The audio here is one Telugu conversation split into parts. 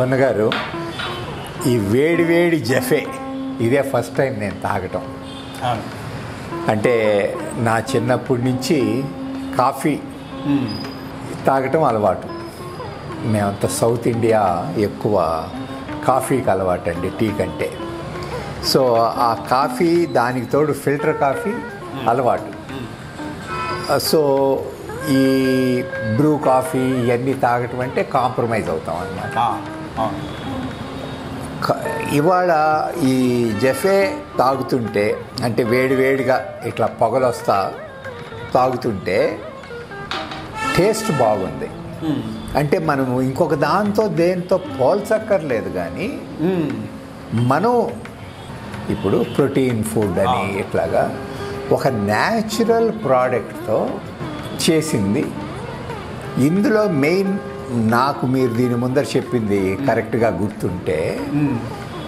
సువర్ణ గారు ఈ వేడి వేడి జఫే ఇదే ఫస్ట్ టైం నేను తాగటం అవును అంటే నా చిన్నప్పటి నుంచి కాఫీ మ్మ్. తాగటం అలవాటు మేమంతా సౌత్ ఇండియా ఎక్కువ కాఫీకి అలవాటు అండి టీ కంటే సో ఆ కాఫీ దానికి తోడు ఫిల్టర్ కాఫీ అలవాటు సో ఈ బ్రూ కాఫీ ఇవన్నీ తాగటం అంటే కాంప్రమైజ్ అవుతాం అన్నమాట ఆ, అవును క- ఇవాళ ఈ జఫే తాగుతుంటే అంటే వేడి వేడిగా ఇట్లా పొగలొస్తా తాగుతుంటే టేస్ట్ బాగుంది మ్మ్. అంటే మనము ఇంకొక దాంతో దేంతో పోల్చక్కర్లేదు కానీ మ్మ్. మనం ఇప్పుడు ప్రోటీన్ ఫుడ్ అని ఇట్లాగా ఒక న్యాచురల్ ప్రోడక్ట్తో చేసింది ఇందులో మెయిన్ నాకు మీరు దీని ముందర చెప్పింది కరెక్ట్గా గుర్తుంటే మ్మ్.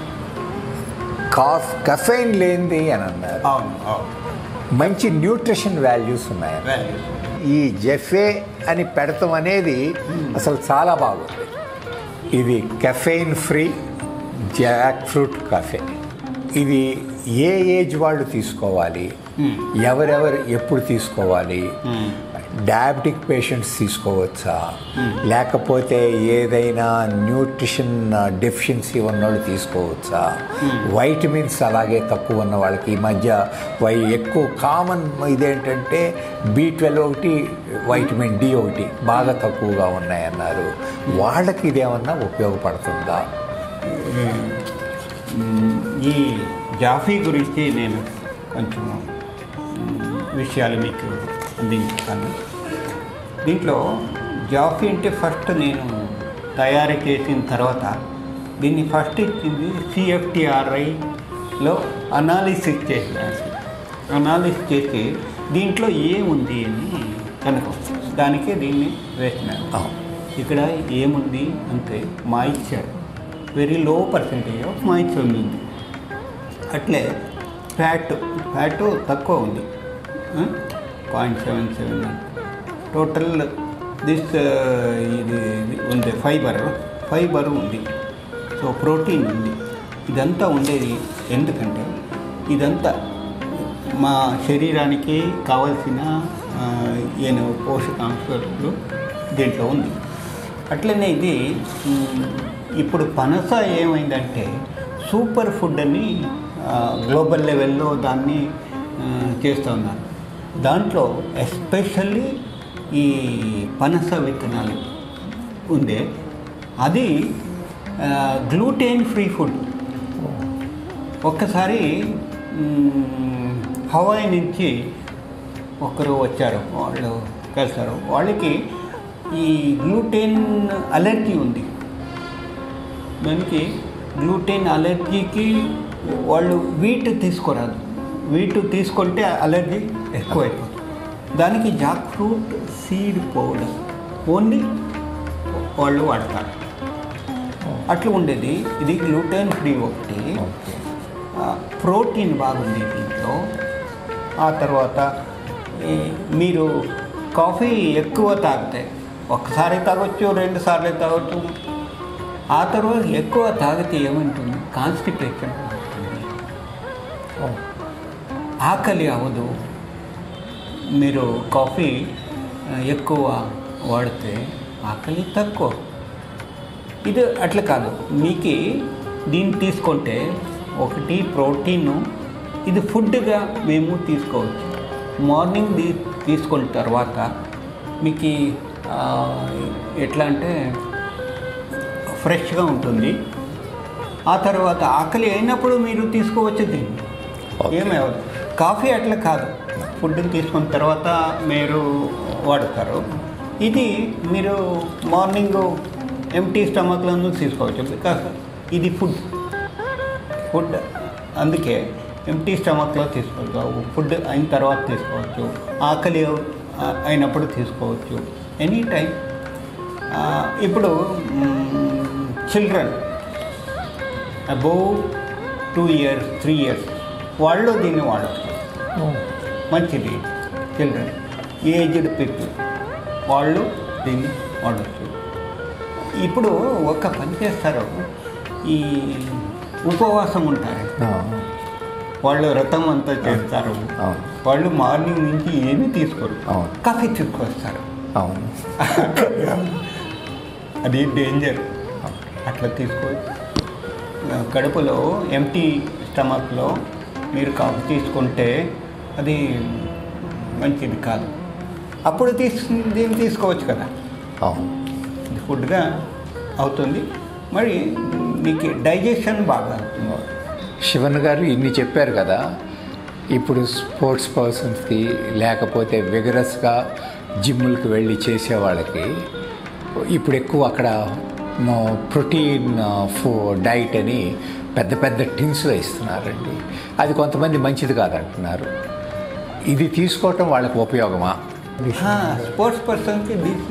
కాఫ్ కఫైన్ లేనిది అని అన్నారు అవును అవును మంచి న్యూట్రిషన్ వాల్యూస్ ఉన్నాయి వాల్యూ ఈ జెఫే అని పెడతాం అనేది అసలు చాలా బాగుంది ఇది caffeine free jack fruit cafe ఇది ఏ ఏజ్ వాళ్ళు తీసుకోవాలి ఎవరెవరు ఎప్పుడు తీసుకోవాలి డయాబెటిక్ పేషెంట్స్ తీసుకోవచ్చా లేకపోతే ఏదైనా న్యూట్రిషన్ డెఫిషియన్సీ ఉన్నవాళ్ళు తీసుకోవచ్చా వైటమిన్స్ అలాగే తక్కువ ఉన్న వాళ్ళకి ఈ మధ్య వై ఎక్కువ కామన్ ఇదేంటంటే బి ట్వెల్వ్ ఒకటి వైటమిన్ డి ఒకటి బాగా తక్కువగా ఉన్నాయన్నారు వాళ్ళకి ఇదేమన్నా ఉపయోగపడుతుందా మ్మ్. ఈ జాఫీ గురించి నేను కొంచెం మ్మ్, విషయాలు మీకు అందించుతాను దీంట్లో జాఫీ అంటే ఫస్ట్ నేను తయారు చేసిన తర్వాత దీన్ని ఫస్ట్ ఇచ్చింది సిఎఫ్టిఆర్ఐలో అనాలిసిస్ చేసినాను అనాలిసిస్ చేసి దీంట్లో ఏముంది అని కనుక దానికే దీన్ని వేసినాను అవును. ఇక్కడ ఏముంది అంటే moisture very low percentage of moisture ఉంది అట్లే ఫ్యాట్ ఫ్యాట్ తక్కువ ఉంది point seven seven total this ఇది ఇది ఉంది ఫైబర్ ఫైబర్ ఉంది సో ప్రోటీన్ ఉంది ఇదంతా ఉండేది ఎందుకంటే ఇదంతా మా శరీరానికి కావలసిన ఆ, ఏను పోషకాంశాలు దీంట్లో ఉంది అట్లనే ఇది మ్, ఇప్పుడు పనస ఏమైందంటే సూపర్ ఫుడ్ అని ఆ, గ్లోబల్ లెవెల్లో దాన్ని ఆ, చేస్తూ ఉన్నారు దాంట్లో ఎస్పెషల్లీ ఈ పనస విత్తనాలు ఉందే అది గ్లూటెన్ ఫ్రీ ఫుడ్ ఒక్కసారి మ్, హవాయి నుంచి ఒకరు వచ్చారు వాళ్ళు కలిసారు వాళ్ళకి ఈ గ్లూటెన్ అలర్జీ ఉంది దానికి గ్లూటెన్ అలర్జీకి వాళ్ళు వీట్ తీసుకోరాదు వీట్ తీసుకుంటే అలర్జీ ఎక్కువైపోతుంది దానికి jack fruit seed powder only వాళ్ళు వాడతారు అట్లా ఉండేది ఇది గ్లూటెన్ ఫ్రీ ఒకటి ఓకే ఆ, ప్రోటీన్ బాగుంది దీంట్లో ఆ తర్వాత ఈ మీరు కాఫీ ఎక్కువ తాగితే ఒక్కసారి తాగొచ్చు రెండు సార్లు తాగొచ్చు ఆ తర్వాత ఎక్కువ తాగితే ఏమంటుంది కాన్స్టిపేషన్ ఉంటుంది ఆకలి అవ్వదు మీరు కాఫీ ఆ, ఎక్కువ వాడితే ఆకలి తక్కువ ఇది అట్లా కాదు మీకు దీన్ని తీసుకుంటే ఒకటి ప్రోటీన్ ఇది ఫుడ్గా మేము తీసుకోవచ్చు మార్నింగ్ దీ తీసుకున్న తర్వాత మీకు ఆ, ఎట్లా అంటే ఫ్రెష్గా ఉంటుంది ఆ తర్వాత ఆకలి అయినప్పుడు మీరు తీసుకోవచ్చు దీన్ని Okay. ఏమవుతుంది కాఫీ అట్లా కాదు ఫుడ్ తీసుకున్న తర్వాత మీరు వాడతారు ఇది మీరు మార్నింగ్ ఎంటీ స్టమక్లో తీసుకోవచ్చు బికాస్ ఇది ఫుడ్ ఫుడ్ అందుకే ఎంటీ స్టమక్లో తీసుకోవచ్చు ఫుడ్ అయిన తర్వాత తీసుకోవచ్చు ఆకలి అ- అయినప్పుడు తీసుకోవచ్చు ఎనీ టైం ఇప్పుడు children above two years three years వాళ్ళు దీన్ని వాడచ్చు మంచిది చిల్డ్రన్ ఏజ్డ్ పీపుల్ వాళ్ళు దీన్ని వాడచ్చు ఇప్పుడు ఒక పని చేస్తారు ఈ ఉపవాసం ఉంటారు ఆ, వాళ్ళు రథం అంతా చేస్తారు అవును. వాళ్ళు మార్నింగ్ నుంచి ఏమీ తీసుకోరు అవును. కాఫీ తీసుకొస్తారు అవును అది డేంజర్ అట్లా తీసుకోవచ్చు కడుపులో ఎంటీ స్టమక్లో మీరు కాఫీ తీసుకుంటే అది మంచిది కాదు అప్పుడు తీసు దీన్ని తీసుకోవచ్చు కదా అవును ఇది ఫుడ్గా అవుతుంది మరి మీకు డైజెషన్ బాగా అవుతుంది శివన్ గారు ఇన్ని చెప్పారు కదా ఇప్పుడు స్పోర్ట్స్ పర్సన్స్కి లేకపోతే విగరస్గా జిమ్ములకు వెళ్ళి చేసే వాళ్ళకి ఇప్పుడు ఎక్కువ అక్కడ ప్రోటీన్ ఫు డైట్ అని పెద్ద పెద్ద టిన్స్లో ఇస్తున్నారండి అది కొంతమంది మంచిది కాదంటున్నారు ఇది తీసుకోవటం వాళ్ళకి ఉపయోగమా స్పోర్ట్స్ పర్సన్కి దిస్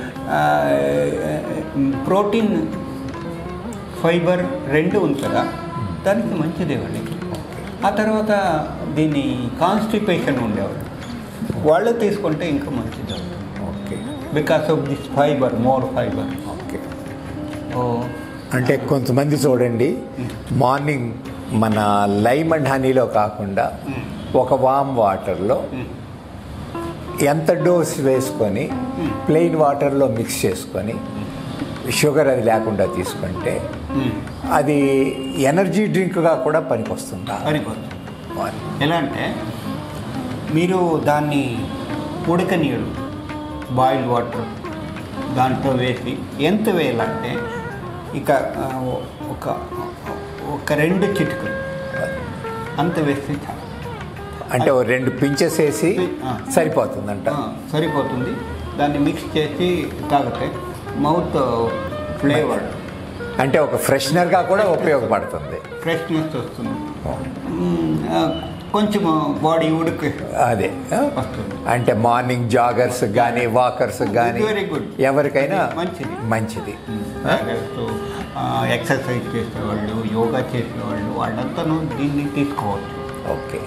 ప్రోటీన్ ఫైబర్ రెండు ఉంది కదా దానికి మంచిదే వాళ్ళకి ఆ తర్వాత దీన్ని కాన్స్టిపేషన్ ఉండేవాళ్ళు వాళ్ళు తీసుకుంటే ఇంకా మంచిది అవుతుంది okay because of this fibre more fibre okay ఓ అంటే కొంతమంది చూడండి మార్నింగ్ మన లైమ్ అండ్ హనీలో కాకుండా ఒక వామ్ వాటర్లో ఎంత డోస్ వేసుకొని ప్లెయిన్ వాటర్లో మిక్స్ చేసుకొని షుగర్ అది లేకుండా తీసుకుంటే అది ఎనర్జీ డ్రింక్గా కూడా పనికొస్తుందా పనిపోతుంది ఎలా అంటే మీరు దాన్ని ఉడకనీయడు బాయిల్ వాటర్ దాంట్లో వేసి ఎంత వేయాలంటే ఇక ఆ, ఒక ఒక రెండు చిటుకులు అంత వేస్తే చాలు అంటే ఓ రెండు పించెస్ వేసి ఆ. సరిపోతుందంట ఆ, సరిపోతుంది దాన్ని మిక్స్ చేసి తాగితే మౌత్ ఫ్లేవర్ అంటే ఒక ఫ్రెషనర్గా కూడా ఉపయోగపడుతుంది ఫ్రెష్నెస్ వస్తుంది మ్, ఆ, కొంచెం బాడీ ఉడికి అదే ఆ? వస్తుంది అంటే మార్నింగ్ జాగర్స్ కానీ వాకర్స్ కానీ Very good. ఎవరికైనా మంచిది. మంచిది ఎక్సర్సైజ్ చేసేవాళ్ళు యోగా చేసేవాళ్ళు వాళ్ళంతాను దీన్ని తీసుకోవచ్చు ఓకే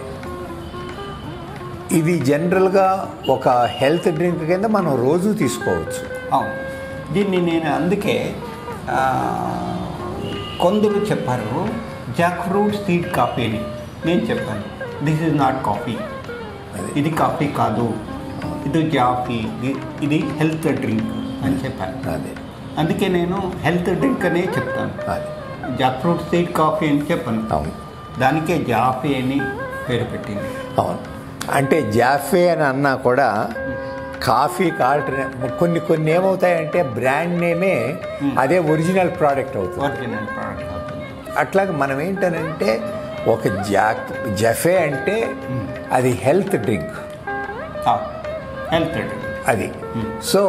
ఇది జనరల్గా ఒక హెల్త్ డ్రింక్ కింద మనం రోజు తీసుకోవచ్చు అవును దీన్ని నేను అందుకే ఆ, కొందరు చెప్పారు జాక్ ఫ్రూట్ సీడ్ కాఫీ అని నేను చెప్పాను దిస్ ఇస్ నాట్ కాఫీ అదే. ఇది కాఫీ కాదు ఇది జాఫీ ఇది- ఇది హెల్త్ డ్రింక్ అని చెప్పాను అదే అందుకే నేను హెల్త్ డ్రింక్ అనే చెప్తాను అదే జాక్ ఫ్రూట్ సీడ్ కాఫీ అని చెప్పాను అవును దానికే జాఫీ అని పేరు పెట్టింది అవును అంటే జాఫే అని అన్నా కూడా కాఫీకి ఆల్టర్నేట్ కొన్ని కొన్ని ఏమవుతాయంటే బ్రాండ్ నేమే అదే ఒరిజినల్ ప్రోడక్ట్ అవుతుంది ఒరిజినల్ ప్రోడక్ట్ అవుతుంది అట్లాగే మనం ఏంటనంటే ఒక జాక్ జఫే అంటే అది హెల్త్ డ్రింక్ హెల్త్ డ్రింక్ అది సో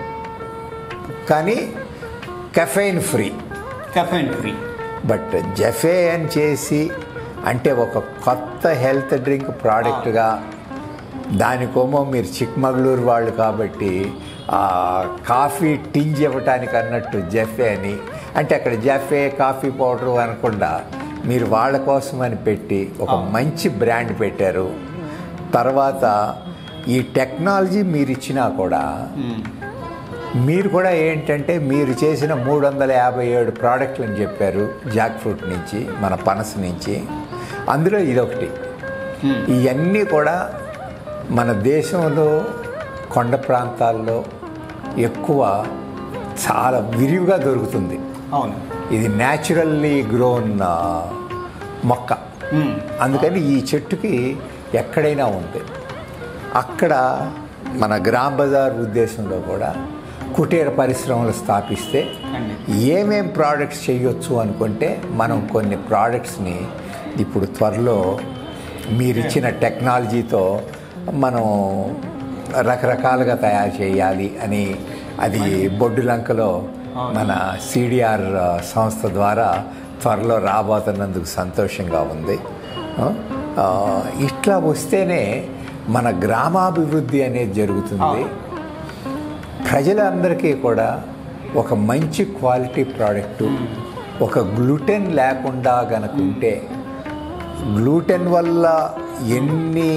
కానీ caffeine free caffeine free but జఫే అని చేసి అంటే ఒక కొత్త హెల్త్ డ్రింక్ ప్రోడక్ట్గా దానికోమో మీరు చిక్మగళూరు వాళ్ళు కాబట్టి ఆ కాఫీ టింజ్ ఇవ్వటానికి అన్నట్టు జఫే అని అంటే అక్కడ జఫే కాఫీ పౌడర్ అనకుండా మీరు వాళ్ళ కోసం అని పెట్టి ఒక మంచి బ్రాండ్ పెట్టారు తర్వాత ఈ టెక్నాలజీ మీరు ఇచ్చినా కూడా మీరు కూడా ఏంటంటే మీరు చేసిన మూడు వందల యాభై ఏడు ప్రోడక్ట్లు అని చెప్పారు జాక్ ఫ్రూట్ నుంచి మన పనస నుంచి అందులో ఇదొకటి ఇవన్నీ కూడా మన దేశంలో కొండ ప్రాంతాల్లో ఎక్కువ చాలా విరివిగా దొరుకుతుంది అవును ఇది న్యాచురల్లీ గ్రోన్ మొక్క మ్మ్. అందుకని ఈ చెట్టుకి ఎక్కడైనా ఉంది అక్కడ మన గ్రామ్ బజార్ ఉద్దేశంలో కూడా కుటీర పరిశ్రమలు స్థాపిస్తే అండి. ఏమేం ప్రోడక్ట్స్ చేయొచ్చు అనుకుంటే మనం కొన్ని ప్రోడక్ట్స్ని ఇప్పుడు త్వరలో మీరిచ్చిన టెక్నాలజీతో మనం రకరకాలుగా తయారు చేయాలి అని అది బొడ్డులంకలో మన సిడిఆర్ సంస్థ ద్వారా త్వరలో రాబోతున్నందుకు సంతోషంగా ఉంది ఆ, ఇట్లా వస్తేనే మన గ్రామాభివృద్ధి అనేది జరుగుతుంది ప్రజలందరికీ కూడా ఒక మంచి క్వాలిటీ ప్రోడక్టు ఒక గ్లూటెన్ లేకుండా గనక ఉంటే గ్లూటెన్ వల్ల ఎన్ని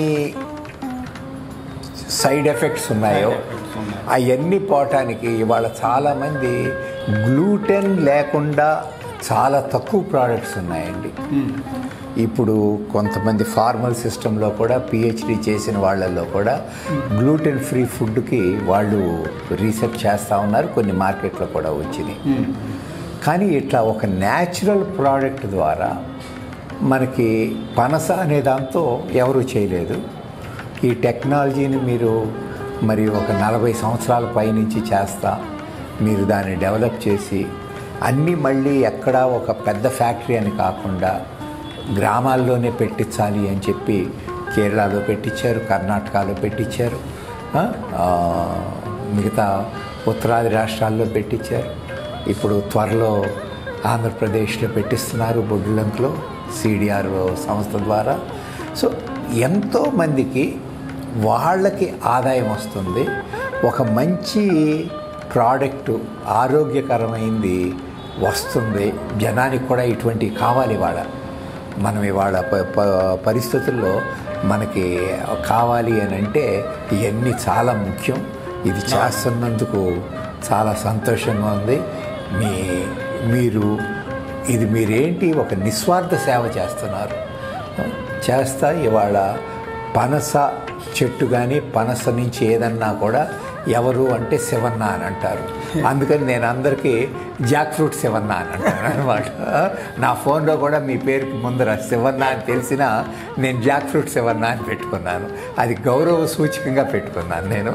సైడ్ ఎఫెక్ట్స్ ఉన్నాయో Side effects ఉన్నాయి. అవన్నీ పోవటానికి ఇవాళ చాలామంది గ్లూటెన్ లేకుండా చాలా తక్కువ ప్రోడక్ట్స్ ఉన్నాయండి ఇప్పుడు కొంతమంది ఫార్మల్ సిస్టంలో కూడా పిహెచ్డి చేసిన వాళ్ళల్లో కూడా గ్లూటెన్ ఫ్రీ ఫుడ్కి వాళ్ళు రీసెర్చ్ చేస్తూ ఉన్నారు కొన్ని మార్కెట్లో కూడా వచ్చినాయి కానీ ఇట్లా ఒక న్యాచురల్ ప్రోడక్ట్ ద్వారా మనకి పనస అనే దాంతో ఎవరు చేయలేదు ఈ టెక్నాలజీని మీరు మరి ఒక నలభై సంవత్సరాల పైనుంచి చేస్తా మీరు దాన్ని డెవలప్ చేసి అన్నీ మళ్ళీ ఎక్కడా ఒక పెద్ద ఫ్యాక్టరీ అని కాకుండా గ్రామాల్లోనే పెట్టించాలి అని చెప్పి కేరళలో పెట్టించారు కర్ణాటకలో పెట్టించారు ఆ, ఆ, మిగతా ఉత్తరాది రాష్ట్రాల్లో పెట్టించారు ఇప్పుడు త్వరలో ఆంధ్రప్రదేశ్లో పెట్టిస్తున్నారు బొడ్డులంకలో సిడిఆర్ సంస్థ ద్వారా సో ఎంతోమందికి వాళ్ళకి ఆదాయం వస్తుంది ఒక మంచి ప్రోడక్టు ఆరోగ్యకరమైంది వస్తుంది జనానికి కూడా ఇటువంటివి కావాలి ఇవాళ మనం ఇవాళ ప- ప- పరిస్థితుల్లో మనకి కావాలి అని అంటే ఇవన్నీ చాలా ముఖ్యం ఇది చేస్తున్నందుకు చాలా సంతోషంగా ఉంది మీ మీరు ఇది మీరేంటి ఒక నిస్వార్థ సేవ చేస్తున్నారు చేస్తా ఇవాళ పనస చెట్టు కానీ పనస నుంచి ఏదన్నా కూడా ఎవరు అంటే శివన్న అని అంటారు అందుకని నేను అందరికీ జాక్ ఫ్రూట్ శివన్న అని అంటాను అనమాట నా ఫోన్లో కూడా మీ పేరుకి ముందర శివన్న అని తెలిసినా నేను జాక్ ఫ్రూట్ శివన్న అని పెట్టుకున్నాను అది గౌరవ సూచకంగా పెట్టుకున్నాను నేను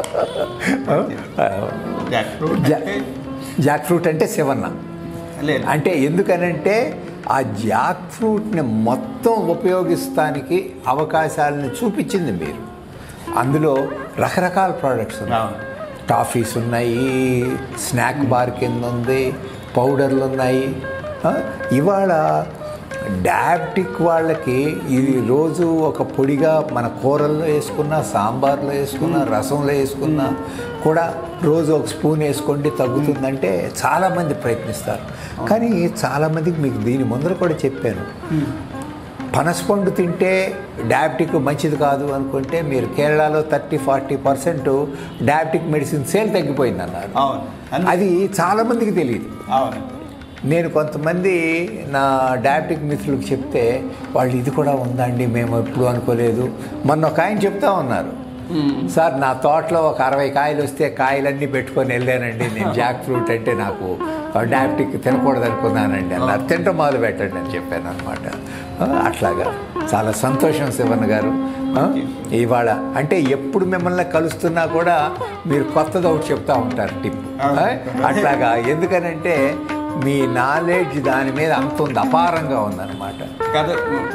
జాక్ ఫ్రూట్ జా- అంటే జాక్ ఫ్రూట్ అంటే శివన్న లేదు అంటే ఎందుకనంటే ఆ జాక్ ఫ్రూట్ని మొత్తం ఉపయోగిస్తానికి అవకాశాలను చూపించింది మీరు అందులో రకరకాల ప్రోడక్ట్స్ ఉన్నాయి అవును. టాఫీస్ ఉన్నాయి స్నాక్ బార్ కింద ఉంది పౌడర్లు ఉన్నాయి ఆ, ఇవాళ డయాబెటిక్ వాళ్ళకి ఇది రోజు ఒక పొడిగా మన కూరల్లో వేసుకున్నా సాంబార్లో వేసుకున్నా రసంలో వేసుకున్నా కూడా రోజు ఒక స్పూన్ వేసుకోండి తగ్గుతుందంటే చాలామంది ప్రయత్నిస్తారు కానీ చాలామందికి మీకు దీని ముందర కూడా చెప్పాను పనసపండు తింటే డయాబెటిక్ మంచిది కాదు అనుకుంటే మీరు కేరళలో thirty forty percent diabetic medicine sale తగ్గిపోయింది అన్నారు అవును అందు- అది చాలామందికి తెలియదు అవును నేను కొంతమంది నా డయాబెటిక్ మిత్రులకు చెప్తే వాళ్ళు ఇది కూడా ఉందండి మేము ఎప్పుడు అనుకోలేదు మొన్న ఒక ఆయన చెప్తా ఉన్నారు సార్ నా తోటలో ఒక అరవై కాయలు వస్తే కాయలన్నీ పెట్టుకొని వెళ్ళానండి నేను జాక్ ఫ్రూట్ అంటే నాకు డయాబెటిక్ తినకూడదు అనుకున్నానండి అన్నారు తింట మొదలు పెట్టండి అని చెప్పాను అనమాట అట్లాగా చాలా సంతోషం శివన్ గారు ఆ, ఇవాళ అంటే ఎప్పుడు మిమ్మల్ని కలుస్తున్నా కూడా మీరు కొత్తది ఒకటి చెప్తా ఉంటారు టిప్ ఆ, అట్లాగా ఎందుకనంటే మీ నాలెడ్జ్ దాని మీద అంత ఉంది అపారంగా ఉందన్నమాట కదా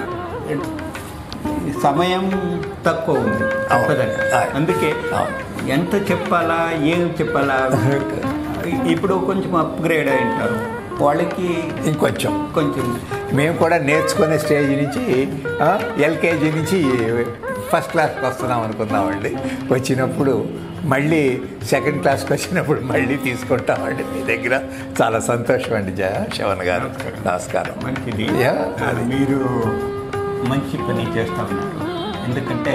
సమయం తక్కువ ఉంది తప్పదండి. అవును. అందుకే అవును. ఎంత చెప్పాలా ఏం చెప్పాలా ఇప్పుడు కొంచెం అప్గ్రేడ్ అయి ఉంటారు వాళ్ళకి ఇంకొంచెం కొంచెం మేము కూడా నేర్చుకునే స్టేజ్ నుంచి ఎల్కేజీ నుంచి ఫస్ట్ క్లాస్కి వస్తున్నాం అనుకున్నామండి వచ్చినప్పుడు మళ్ళీ సెకండ్ క్లాస్కి వచ్చినప్పుడు మళ్ళీ తీసుకుంటామండి మీ దగ్గర చాలా సంతోషం అండి జయ శవన్ గారు నమస్కారం మంచిది యా, అది మీరు మంచి పని చేస్తా ఉన్నారు ఎందుకంటే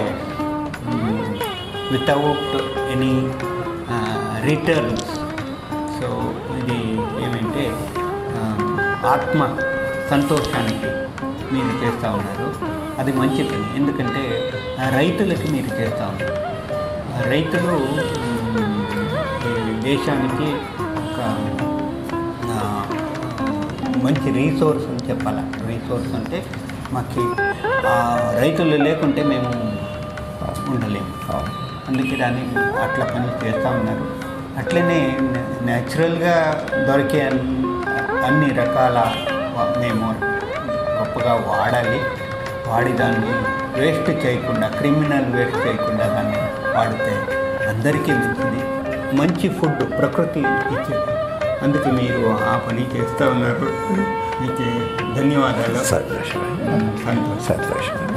వితౌట్ ఎనీ రిటర్న్స్ సో ఇది ఏమంటే ఆ, ఆత్మ సంతోషానికి మీరు చేస్తూ ఉన్నారు అది మంచి పని ఎందుకంటే ఆ, రైతులకి మీరు చేస్తూ ఉన్నారు ఆ, రైతులు మ్, ఈ దేశానికి ఒక ఆ, మంచి రీసోర్స్ అని చెప్పాలి రీసోర్స్ అంటే మాకు ఆ రైతులు లేకుంటే మేము ఉండలేము అవును. అందుకే దాన్ని అట్లా పని చేస్తూ ఉన్నారు అట్లనే న్యాచురల్గా దొరికే అన్- అన్ని రకాల వ- మేము గొప్పగా వాడాలి వాడి దాన్ని వేస్ట్ చేయకుండా క్రిమినల్ వేస్ట్ చేయకుండా దాన్ని వాడితే అందరికీ మంచిది మంచి ఫుడ్ ప్రకృతి ఇచ్చేది అందుకే మీరు ఆ పని చేస్తూ ఉన్నారు మీకు ధన్యవాదాలు సంతోషం సంతోషం సంతోషం